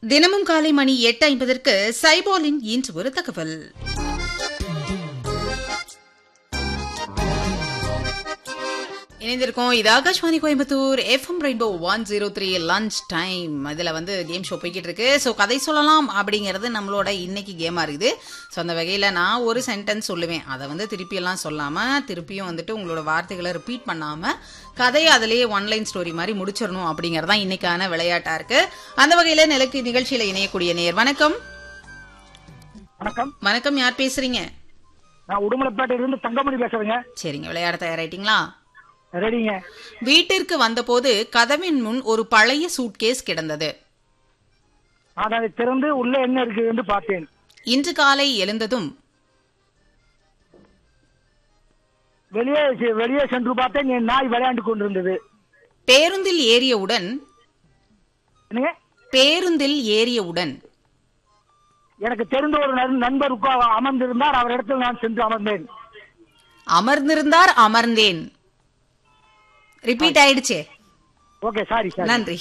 தினமும் காலை மணி எட்டு ஐம்பதற்கு சைபாலின் இன்று ஒரு தகவல் இணைந்திருக்கோம் இது Akashvani Coimbatore FM Rainbow one zero three lunch time இதில் வந்து கேம் ஷோ போய்கிட்டு இருக்கு ஸோ கதை சொல்லலாம் அப்படிங்கிறது நம்மளோட இன்னைக்கு கேமாக இருக்குது ஸோ அந்த வகையில் நான் ஒரு சென்டென்ஸ் சொல்லுவேன் அதை வந்து திருப்பியெல்லாம் சொல்லாமல் திருப்பியும் வந்துட்டு உங்களோட வார்த்தைகளை ரிப்பீட் பண்ணாமல் கதையை அதிலேயே ஒன்லைன் ஸ்டோரி மாதிரி முடிச்சிடணும் அப்படிங்கிறது தான் இன்னைக்கான விளையாட்டாக இருக்கு அந்த வகையில் நிலக்கு நிகழ்ச்சியில் இணையக்கூடிய நேர் வணக்கம் வணக்கம் வணக்கம் யார் பேசுறீங்க நான் உடுமலைப்பேட்டையில இருந்து தங்கமணி பேசுறேங்க சரிங்க விளையாட தயாராயிட்டீங்களா ரெடிங்க வீட்டிற்கு வந்தபோது கதவின் முன் ஒரு பழைய சூட்கேஸ் கிடந்தது நான் அதை திறந்து உள்ள என்ன இருக்குதுன்னு பார்த்தேன் இன்று காலை எழுந்ததும் வெளியே செ- வெளியே சென்று பார்த்தேன் என் நாய் விளையாண்டு கொண்டிருந்தது பேருந்தில் ஏறியவுடன் என்னங்க பேருந்தில் ஏறியவுடன் எனக்கு தெரிந்த ஒரு நண்- நண்பர் உட்கா- அமர்ந்திருந்தார் அவர் இடத்தில் நான் சென்று அமர்ந்தேன் அமர்ந்திருந்தார் அமர்ந்தேன் ரிப்பீட் ஆயிடுச்சே ஓகே சாரி சார் நன்றி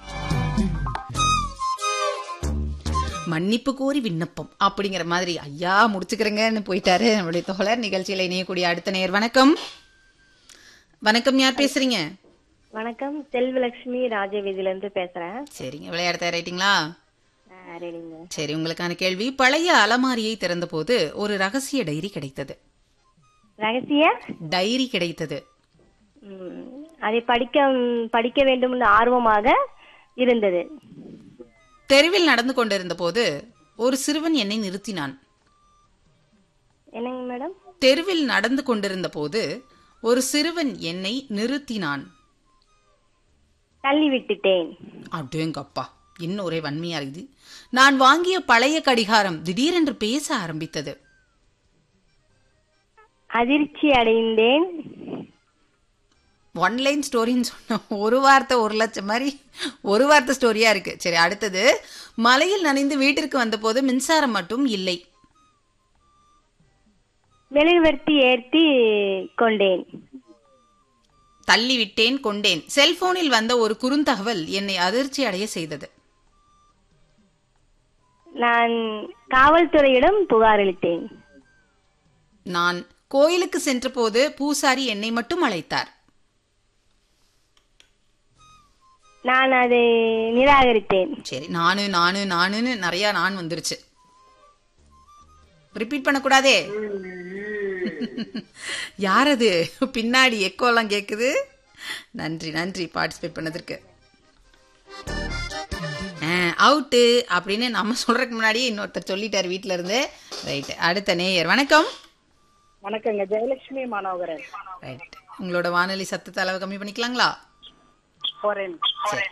மன்னிப்பு கோரி விண்ணப்பம் அப்படிங்கிற மாதிரி ஐயா முடிச்சுக்கிறேங்கன்னு போயிட்டாரு நம்மளுடைய தோழர் நிகழ்ச்சியில இணையக்கூடிய அடுத்த நேர் வணக்கம் வணக்கம் யார் பேசுறீங்க வணக்கம் செல்வலட்சுமி ராஜவீதியில இருந்து பேசுறேன் சரிங்க விளையாட தயாராயிட்டீங்களா ஆ, ரெடிங்க சரி உங்களுக்கான கேள்வி பழைய அலமாரியை திறந்தபோது ஒரு ரகசிய டைரி கிடைத்தது ரகசிய டைரி கிடைத்தது ம், அதை படிக்க படிக்க வேண்டும்னு ஆர்வமாக இருந்தது தெருவில் நடந்து கொண்டிருந்த போது ஒரு சிறுவன் என்னை நிறுத்தினான் என்னங்க மேடம் தெருவில் நடந்து கொண்டிருந்த போது ஒரு சிறுவன் என்னை நிறுத்தினான் தள்ளி விட்டுட்டேன் அடேங்கப்பா இன்னும் ஒரே வன்மையா இருக்குது நான் வாங்கிய பழைய கடிகாரம் திடீரென்று பேச ஆரம்பித்தது அதிர்ச்சி அடைந்தேன் ஒன்லைன் ஸ்டோரின்னு சொன்ன ஒரு வார்த்தை ஒரு லட்சம் மாதிரி ஒரு வார்த்தை ஸ்டோரியா இருக்கு சரி அடுத்தது மலையில் நனைந்து வீட்டிற்கு வந்தபோது மின்சாரம் மட்டும் இல்லை மெழுகுவர்த்தி ஏற்றி கொண்டேன் தள்ளி விட்டேன் கொண்டேன் செல்போனில் வந்த ஒரு குறுந்தகவல் என்னை அதிர்ச்சி அடைய செய்தது நான் காவல்துறையிடம் புகார் அளித்தேன் நான் கோயிலுக்கு சென்றபோது பூசாரி என்னை மட்டும் அழைத்தார் நான் அதை நிராகரித்தேன் சரி நானு நானு நானுன்னு நிறைய நான் வந்துருச்சு ரிப்பீட் பண்ணக்கூடாதே யார் அது பின்னாடி எக்கோலாம் கேக்குது நன்றி நன்றி பார்ட்டிசிபேட் பண்ணதற்கு அவுட்டு அப்படின்னு நம்ம சொல்றதுக்கு முன்னாடியே இன்னொருத்தர் சொல்லிட்டார் வீட்ல இருந்து ரைட் அடுத்த நேயர் வணக்கம் வணக்கங்க ஜெயலட்சுமி மாணவகரன் ரைட் உங்களோட வானொலி சத்தத்தை அளவு கம்மி பண்ணிக்கலாங்களா போறேன் சரி